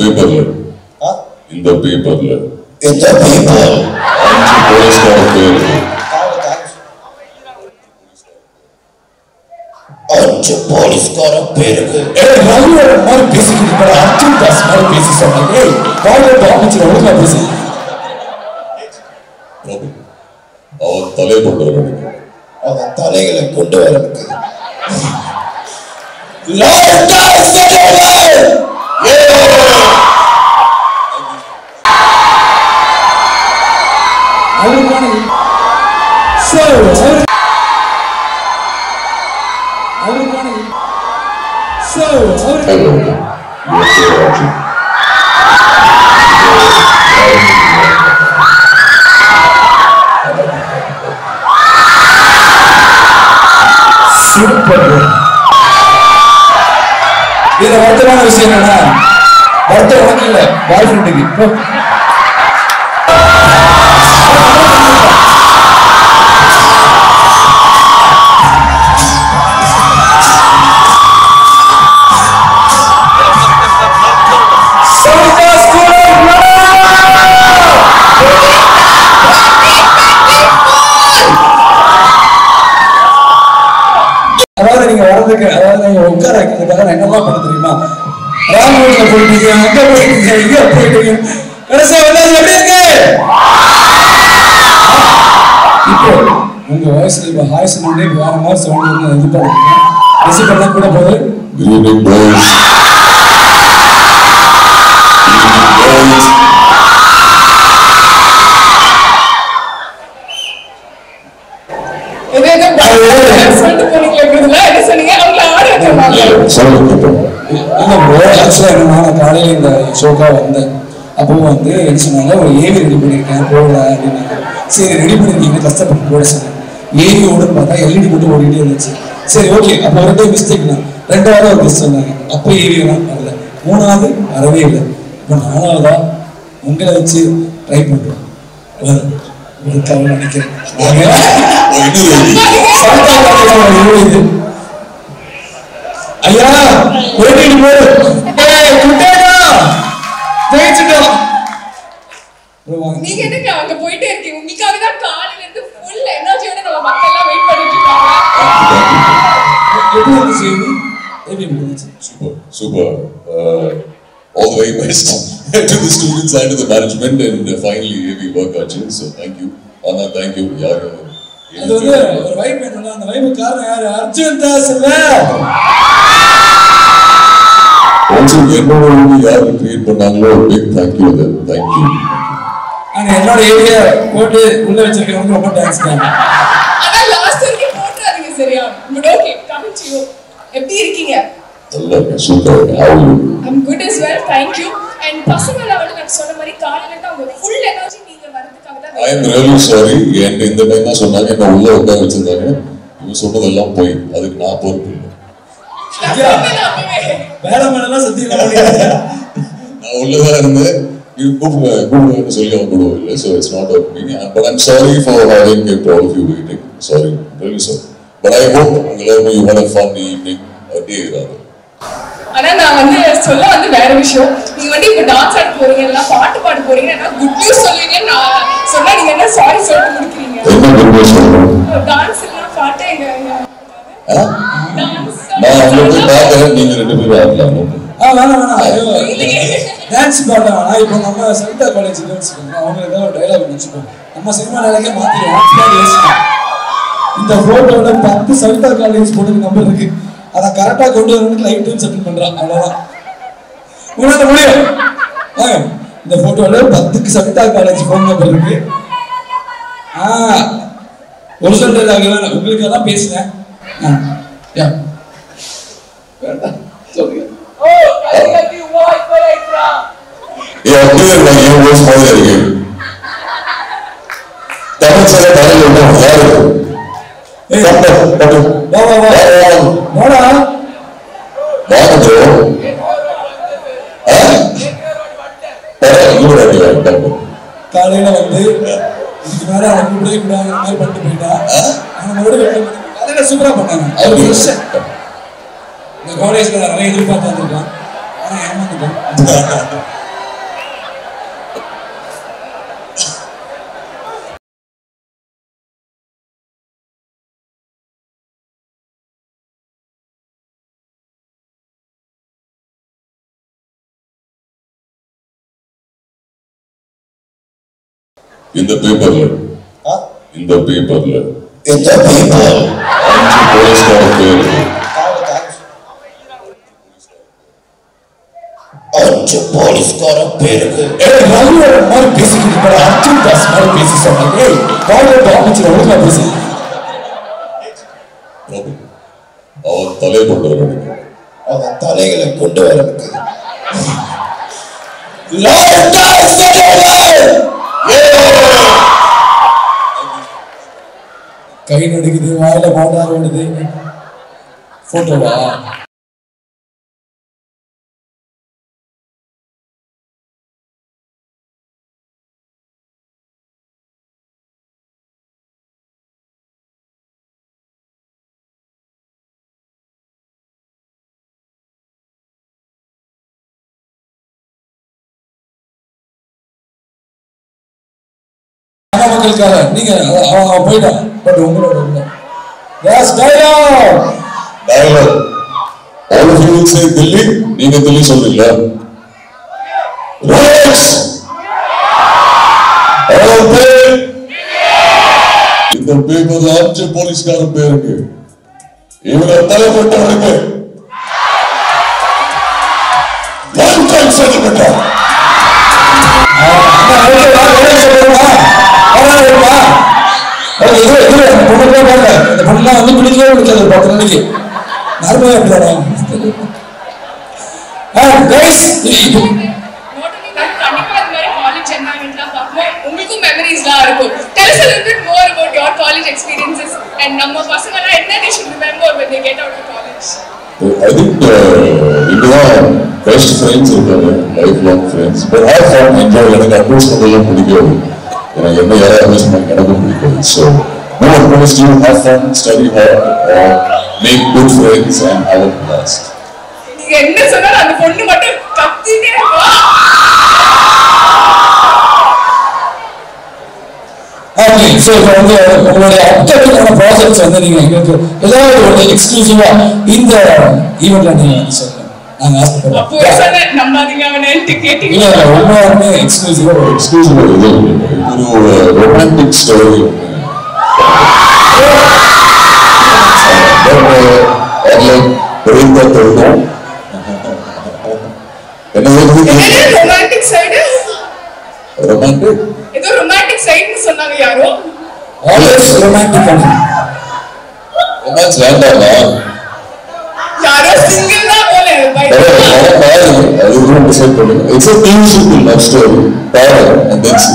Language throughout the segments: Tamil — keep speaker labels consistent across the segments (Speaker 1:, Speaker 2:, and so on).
Speaker 1: பேப்பர்ல
Speaker 2: ஆ?
Speaker 1: இந்த பேப்பர்ல
Speaker 2: இந்த people
Speaker 1: அஞ்சு போலீஸ்கார பேர் இருக்கு.
Speaker 2: தாங்க, தாங்க. அஞ்சு போலீஸ்கார பேருக்கு
Speaker 3: ஏய் ரவியோட மாதிரி பேசிக்கிட்டு இருக்க அர்ஜுன் தாஸ் மாதிரி பேசி சொன்னாங்க ஏய் பாலிவுட் அமைச்சர் ஒழுங்கா பேசி
Speaker 1: பிரபு அவன் தலை கொண்டு வரணும்
Speaker 2: அவன் தலைகளை கொண்டு வரதுக்கு
Speaker 3: அவருக்கான சார் அவர் அவருக்கான சார் அவர்
Speaker 1: ஹலோ யுஎஸ்ஏ ராஜு
Speaker 3: சூப்பர் இதுல வருத்தமான விஷயம் என்னன்னா வருத்தம் உனக்கு இல்ல பாய் ஃப்ரெண்டுக்கு போ Sonic School of அதாவது நீங்க வர்றதுக்கு அதாவது நீங்க உட்கார வைக்கிறதுக்காக நான் என்னெல்லாம் பண்ண தெரியுமா ராமூர்ல போயிட்டீங்க அங்க போயிட்டீங்க இங்க போயிட்டீங்க கடைசியா வந்தாது எப்படி இருக்கு இப்போ உங்க வயசுல இப்ப ஹாய் சொன்னே வேற மாதிரி சவுண்ட் வந்து எதிர்பார்க்குறீங்க ரசிகர்லாம் கூட போகுது
Speaker 1: குட் ஈவினிங் பாய்ஸ்
Speaker 4: இது இது சொல்லிட்டு போனீங்களே விருதுல என்ன சொன்னீங்க அவங்கள ஆட வச்சிருந்தாங்க
Speaker 1: சொல்லுங்க
Speaker 3: இல்ல ப்ரோ ஆக்சுவலாக என்னன்னா நான் காலையில் இந்த ஷோக்காக வந்தேன் அப்போ வந்து என்ன சொன்னாங்க ஒரு ஏவி ரெடி பண்ணியிருக்கேன் போடல அப்படின்னாங்க சரி ரெடி பண்ணியிருக்கீங்க கஷ்டப்பட்டு போட சொன்னேன் ஏவி ஓடுன்னு பார்த்தா எல்இடி மட்டும் ஓடிட்டே இருந்துச்சு சரி ஓகே அப்போ ரெண்டே மிஸ்டேக் தான் ரெண்டாவது ஒரு மிஸ் சொன்னாங்க அப்போ ஏவி எல்லாம் வரல மூணாவது வரவே இல்லை இப்போ நாலாவதா உங்களை வச்சு ட்ரை பண்ணுறோம் வரும் ஒருக்காக நினைக்கிறேன் சவுத்தா காலேஜ் இது ஐயா ஓடிட்டு போடு ஏய் குட்டேடா ஜெயிச்சிட்டோம் bro, வாங்க.
Speaker 4: நீங்க என்னங்க அங்க போயிட்டே இருக்கீங்க உங்களுக்காக தான் காலையில இருந்து ஃபுல் எனர்ஜியோட நம்ம மக்கள் எல்லாம் வெயிட் பண்ணிட்டு இருக்காங்க
Speaker 3: எப்படி இருந்துச்சு ஏவி? ஏவி எப்படி இருந்துச்சு
Speaker 1: Super, super. Uh, all the very best to the students and to the management and uh, finally AV work achieved. So thank you. Anna, thank you. Yeah,
Speaker 3: அது வந்து ஒரு வைப் என்னன்னா அந்த வைப்பு காரணம் யாரு அர்ஜுன் தாஸ் இல்ல
Speaker 1: Also, என்னோட ஊழி யாரு கிரியேட் பண்ணாங்களோ big thank you them. Thank you.
Speaker 3: ஆனா என்னோட ஏரியா போட்டு உள்ள வச்சிருக்கிறவங்க ரொம்ப தேங்க்ஸ் தான்
Speaker 4: ஆனா லாஸ்ட் வரைக்கும் போட்டுறாதீங்க சரியா but okay coming to you எப்படி இருக்கீங்க
Speaker 1: நல்லா இருக்கேன் super how are you?
Speaker 4: I'm good as well thank you and பசங்க லெவல்ல நான் சொன்ன மாதிரி காலையில இருந்து அவங்க ஃபுல் எனர்ஜி நீங்க வரதுக்காக தான்
Speaker 1: I am really sorry என்கிட்ட இந்த டைம் தான் சொன்னாங்க என்ன உள்ள உட்கார வச்சிருந்தாங்க இவன் சொன்னதெல்லாம் போய் அதுக்கு நான் பொறுப்பு இல்லை
Speaker 4: நான்
Speaker 3: ஐயா.
Speaker 4: சொன்னேன் அப்பவே.
Speaker 3: வேலை மேலாம் சத்தியம் பண்ணிடுறேன்
Speaker 1: நான் உள்ளதான் இருந்தேன் இது கூப்பிடுங்க கூப்பிடுங்கன்னு சொல்லி அவன் கூடுவோம் இல்லை so it's not about me but I'm sorry for having kept all of you waiting sorry really sorry but I hope உங்க எல்லாருமே you had a fun evening day இராது
Speaker 4: ஆனா நான் வந்து சொல்ல வந்து வேற விஷயம் நீங்க வந்து இப்ப டான்ஸ் ஆட போறீங்க இல்ல பாட்டு பாட போறீங்க என்ன குட் நியூஸ் சொல்லுவீங்க நான் சொன்னா நீங்க என்ன சாரி சொல்லிட்டு முடிக்கிறீங்க
Speaker 1: என்ன குருவே சொல்றேன்
Speaker 4: டான்ஸ் எல்லாம் பாட்டு எங்க எங்க-
Speaker 1: ஆ?
Speaker 4: டான்ஸ்
Speaker 1: நான் அங்க போய் பார்க்கறேன் நீங்க ரெண்டு பேரும் ஆடலாம்
Speaker 3: ஆ வேணாம் வேணாம் ஐயோ டான்ஸ் பாட வேணாம் இப்போ நம்ம சவிதா காலேஜ் கேர்ள்ஸ் அவங்க ஏதாவது ஒரு டைலாக் வச்சுக்கோம் நம்ம சினிமா நிலைக்கே மாத்திடுவோம் பின்னாடி யோசிக்கணும். இந்த போட்டோல பத்து சவிதா காலேஜ் போட்டு நம்பர் இருக்கு அதை கரெக்டா கொண்டு வரணும்னு லைஃப் டைம் செட்டில் பண்றான் அவ்வளவுதான் உங்களால முடியும் வாங்க இந்த போட்டோல பத்துக்கு சவிதா காலேஜ் போன் நம்பர் இருக்கு ஆ ஒரு சொல் டைலாக் வேணும் உங்களுக்கு தான் பேசினேன் ஆ யா வேண்டாம் சொல்லுங்க
Speaker 1: ஏ அப்படியே நான் ஏன் வாய்ஸ் மாதிரி இருக்கு தமிழ் சார் தமிழ் என்ன யாரு
Speaker 3: ஏய்.
Speaker 1: பட்டு பட்டு
Speaker 3: வா வா வா வாடா
Speaker 1: வாங்க ப்ரோ
Speaker 3: காலையில வந்து இதுக்கு மேல அவன் கூப்பிடவே கூடாது அந்த மாதிரி பண்ணிட்டு போயிட்டா அவன் மறுபடியும் வெளில வந்து காலையில சூப்பரா பண்ணாங்க அவர் விஷயம் இந்த காலேஜ்ல நிறைய எதிர்பார்த்து வந்திருக்கான் ஆனா ஏமாந்துட்டான்
Speaker 1: இந்த பேப்பர்ல
Speaker 2: ஆ?
Speaker 1: இந்த பேப்பர்ல
Speaker 2: இந்த people
Speaker 1: அஞ்சு போலீஸ்கார பேர் இருக்கு
Speaker 2: தாங்க, தாங்க. அஞ்சு போலீஸ்கார பேருக்கு
Speaker 3: ஏய் ரவியோட மாதிரி பேசிக்கிட்டு இருக்க அர்ஜுன் தாஸ் மாதிரி பேசி சொன்னாங்க ஏய் காலேஜ் அமைச்சர் ஒழுங்கா பேசி
Speaker 1: பிரபு அவன் தலை கொண்டு வரணும்
Speaker 2: அவன் தலைகளை கொண்டு வரதுக்கு
Speaker 3: கை நடுக்குது வாயில மாட்டார் ஓடுது போட்டோவா ஆனா மக்களுக்காக நீங்க அ- அவன் அவன் போயிட்டான் பட் உங்களோட இல்லை yes dialogue
Speaker 1: dialogue all of you will say Delhi நீங்க தில்லி சொல்றீங்களா ரோஸ் all பேர் இந்த பேப்பர்ல அஞ்சு போலீஸ்கார பேருக்கு இவங்க தலைப்பட்டவருக்கு ஒன் டைம் செட்டில்மெண்ட்
Speaker 3: வந்து பிடிக்கவே பிடிக்காது பத்து நாளைக்கு நார்மலா அப்படிதானே கைஸ்
Speaker 4: Not only that, கண்டிப்பா இந்த மாதிரி college environment-லாம் பார்க்கும்போது உங்களுக்கும் memories-லாம் இருக்கும். Tell us a little bit more about your college experiences and நம்ம பசங்கெல்லாம் என்ன they should remember when they get out of college.
Speaker 1: I think uh, இதுதான் பெஸ்ட் ஃப்ரெண்ட்ஸ் இருக்காங்க life long friends but have fun enjoy எனக்கு அட்வைஸ் பண்ணலாம் பிடிக்காது எனக்கு என்ன யாரும் அட்வைஸ் பண்ண எனக்கும் பிடிக்காது so no advice you have fun study hard or make good friends and have a blast
Speaker 4: நீங்க என்ன சொன்னாலும் அந்த பொண்ணு மட்டும் கத்திட்டே இருப்பா.
Speaker 3: ஓகே ஸோ இப்போ வந்து உங்களுடைய அப்கமிங்கான ப்ராஜெக்ட்ஸ் வந்து நீங்க எங்களுக்கு ஏதாவது ஒரு எக்ஸ்க்ளூசிவா இந்த ஈவெண்ட்ல நீங்க வந்து சொல்லணும் நாங்க ஆசைப்படுறோம்
Speaker 4: அப்போ சொன்னேன், நம்பாதீங்க அவனைன்ட்டு
Speaker 3: இல்ல
Speaker 4: கேட்டீங்களா?
Speaker 3: இல்ல உண்மையாலுமே எக்ஸ்க்ளூசிவா ஒரு
Speaker 1: எக்ஸ்க்ளூசிவ் ஒரு இது இது ஒரு ரொமான்டிக் ஸ்டோரி தெரியும் என்ன
Speaker 4: என்னது romantic side?
Speaker 1: ரொமான்டிக்
Speaker 4: ஏதோ romantic side-னு சொன்னாங்க யாரோ
Speaker 3: ஆல்வேஸ் ரொமான்டிக்
Speaker 1: ரொமான்ஸ் வேண்டாமா
Speaker 4: யாரோ சிங்கிள் தான் போல by the
Speaker 1: படம்
Speaker 4: way.
Speaker 1: படம் பாருங்க அது கூட டிசைட் பண்ணுங்க it's a beautiful love story பாருங்க and then see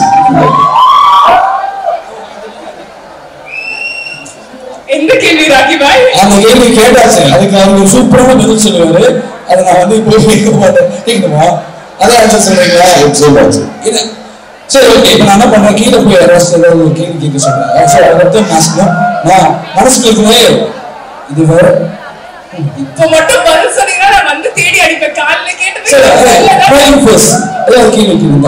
Speaker 4: எந்த கேள்வி ராகி பாய்
Speaker 3: அந்த கேள்வி கேட்டாச்சு அதுக்கு அவங்க சூப்பரான பதில் சொல்லுவாரு அதை நான் வந்து இப்போ கேட்க மாட்டேன் கேட்கணுமா அதான் ஆன்சர் சொல்றீங்களா
Speaker 1: It's so much.
Speaker 3: இல்ல சரி ஓகே இப்போ நான் என்ன பண்றேன் கீழே போய் யாராவது ஏதாவது ஒரு கேள்வி கேட்க சொல்றேன் ஸோ அதுக்கப்புறம் நான் சொல்லுவேன் நான் மனசுல இருக்குமே இது வேற
Speaker 4: இப்ப மட்டும் பதில் சொன்னீங்கன்னா நான் வந்து தேடி அடிப்பேன் காலைல கேட்டு
Speaker 3: சரி ட்ரைனிங் ஃபர்ஸ்ட் ஏதாவது கேள்வி கேளுங்க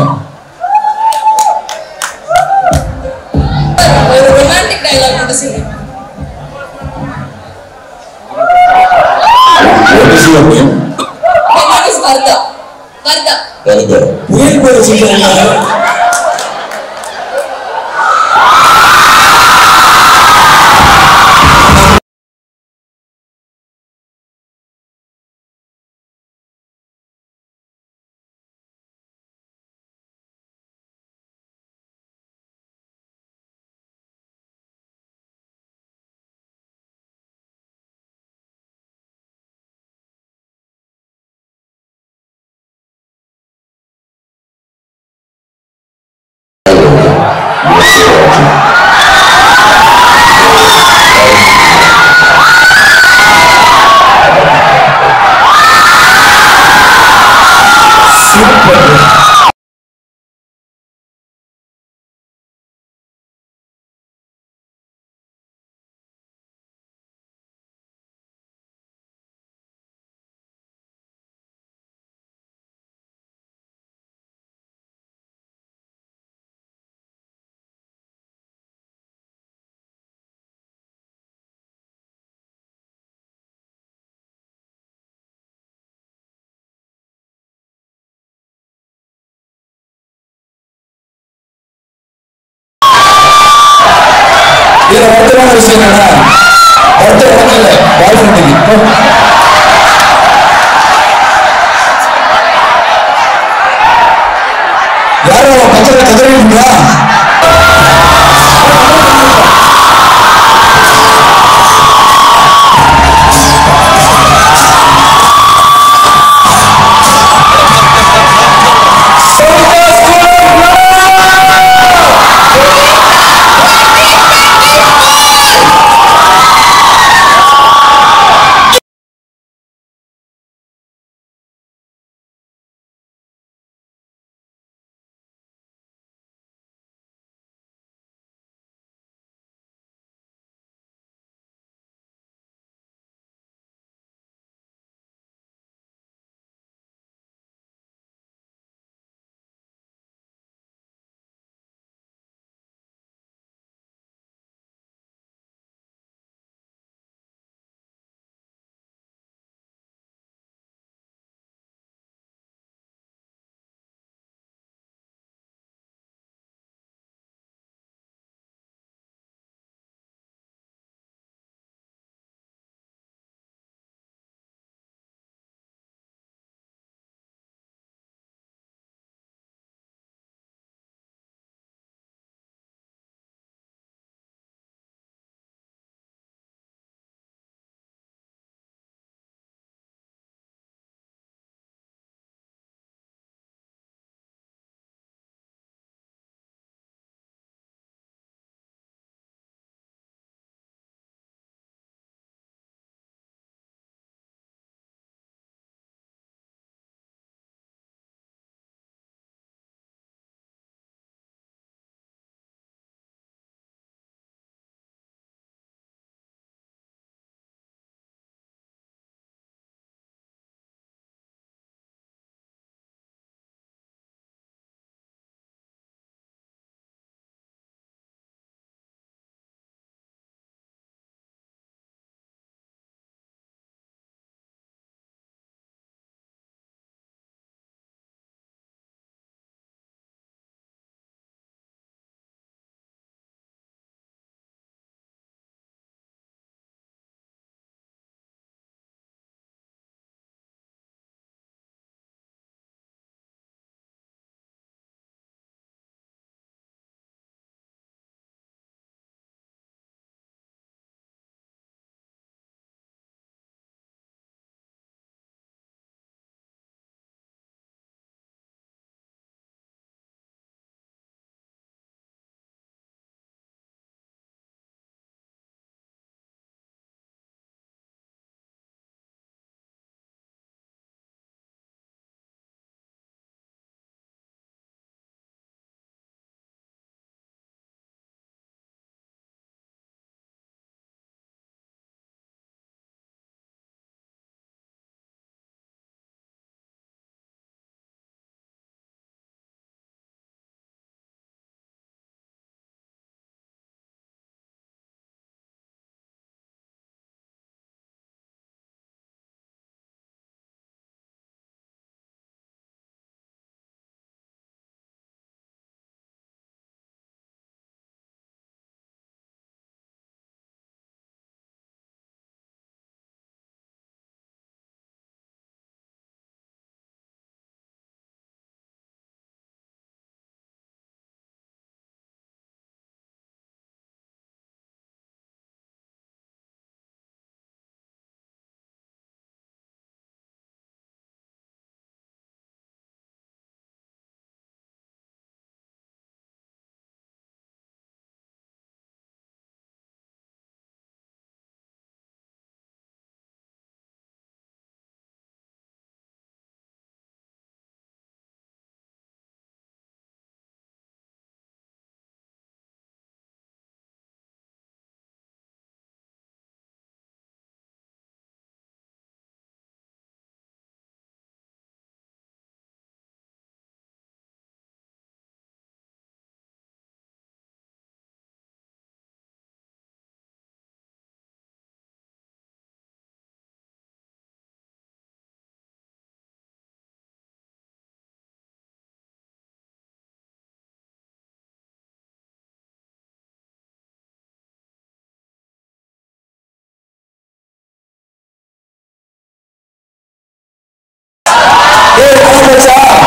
Speaker 5: ஒரு ரொமான்டிக் டயலாக் மட்டும் சொல்லுங்க
Speaker 1: What is your name?
Speaker 5: My name is Varda. Varda.
Speaker 1: Varda.
Speaker 3: புயல் போய் சொல்றீங்க முக்கியமான விஷயம் என்னன்னா அடுத்த உடனே இல்லை பாய் ஃப்ரெண்டுக்கு யாரும் அவன் பக்கத்துல கதறிங்களா